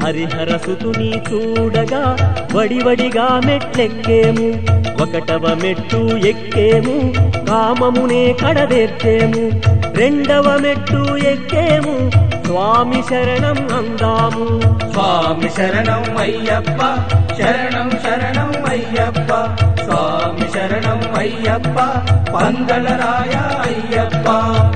హరిహర సుతుని చూడగా వడివడిగా మెట్లెక్కేము ఒకటవ మెట్టు ఎక్కేము కామమునే కడదేర్చేము రెండవ మెట్టు ఎక్కేము స్వామి శరణం అందాము స్వామి శరణం అయ్యప్ప శరణం శరణం అయ్యప్ప స్వామి శరణం అయ్యప్ప పందలరాయ అయ్యప్ప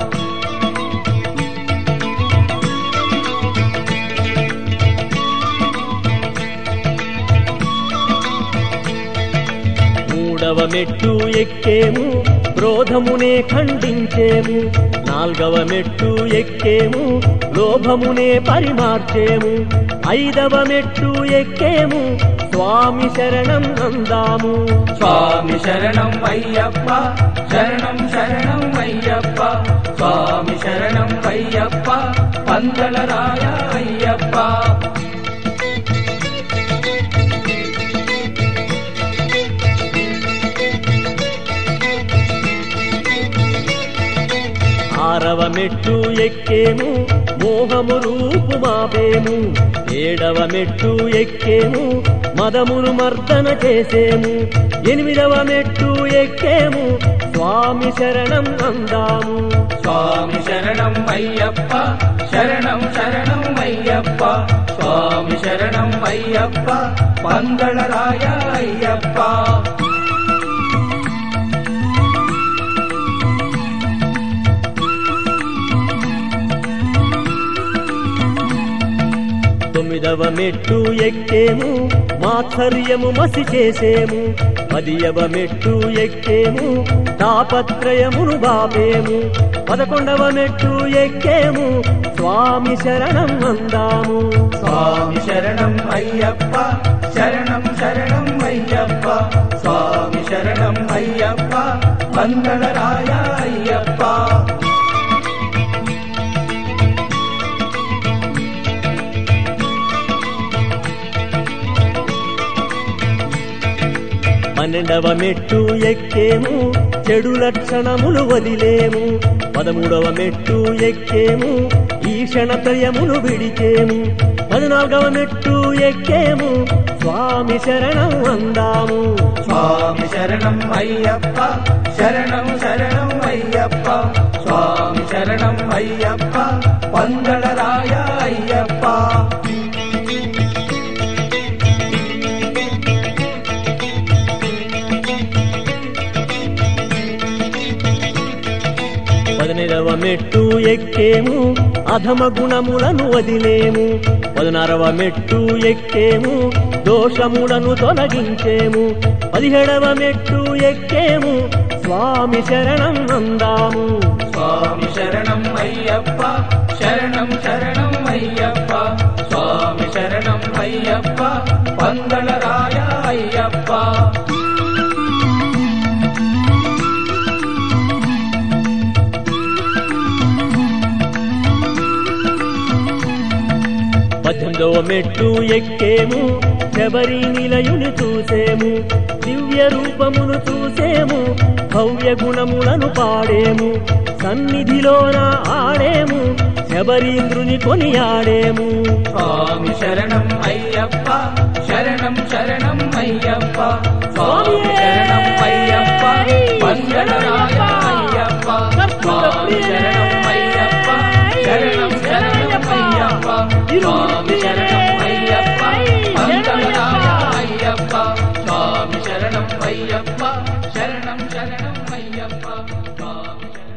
మూడవ మెట్టు ఎక్కేము క్రోధమునే ఖండించేము నాల్గవ మెట్టు ఎక్కేము లోభమునే పరిమార్చేము ఐదవ మెట్టు ఎక్కేము స్వామి శరణం అందాము స్వామి శరణం అయ్యప్ప శరణం శరణం అయ్యప్ప స్వామి శరణం అయ్యప్ప పందలరాయ అయ్యప్ప ఆరవ మెట్టు ఎక్కేము మోహము రూపు మాపేము ఏడవ మెట్టు ఎక్కేము మదమును మర్దన చేసేము ఎనిమిదవ మెట్టు ఎక్కేము స్వామి శరణం అందాము స్వామి శరణం అయ్యప్ప శరణం శరణం అయ్యప్ప స్వామి శరణం అయ్యప్ప పందళరాయ అయ్యప్ప తొమ్మిదవ మెట్టు ఎక్కేము మాత్సర్యము మసి చేసేము పదియవ మెట్టు ఎక్కేము తాపత్రయమును బాపేము పదకొండవ మెట్టు ఎక్కేము స్వామి శరణం అందాము స్వామి శరణం అయ్యప్ప శరణం శరణం అయ్యప్ప స్వామి శరణం అయ్యప్ప పందళరాయ అయ్యప్ప పన్నెండవ మెట్టు ఎక్కేము చెడు లక్షణములు వదిలేము పదమూడవ మెట్టు ఎక్కేము ఈషణత్రయమును విడిచేము పద్నాలుగవ మెట్టు ఎక్కేము స్వామి శరణం అందాము స్వామి శరణం అయ్యప్ప శరణం శరణం అయ్యప్ప స్వామి శరణం అయ్యప్ప పందళరాయ అయ్యప్ప పదినైదవ మెట్టు ఎక్కేము అధమ గుణములను వదిలేము పదినారవ మెట్టు ఎక్కేము దోషములను తొలగించేము పదిహేడవ మెట్టు ఎక్కేము స్వామి శరణం అందాము స్వామి శరణం అయ్యప్ప శరణం శరణం అయ్యప్ప స్వామి శరణం అయ్యప్ప పందళరాయ అయ్యప్ప పద్దెనిమిదవ మెట్టు ఎక్కేము శబరి నిలయుని చూసేము దివ్య రూపమును చూసేము భవ్య గుణములను పాడేము సన్నిధిలోన ఆడేము శబరీంద్రుని కొనియాడేము స్వామి శరణం అయ్యప్ప శరణం శరణం అయ్యప్ప స్వామి శరణం అయ్యప్ప పందళరాయ అయ్యప్ప స్వామి శరణం అయ్యప్ప శరణం శరణం అయ్యప్ప స్వామి శరణం అయ్యప్ప పందళరాయ అయ్యప్ప స్వామి శరణం అయ్యప్ప శరణం శరణం అయ్యప్ప స్వామి శరణం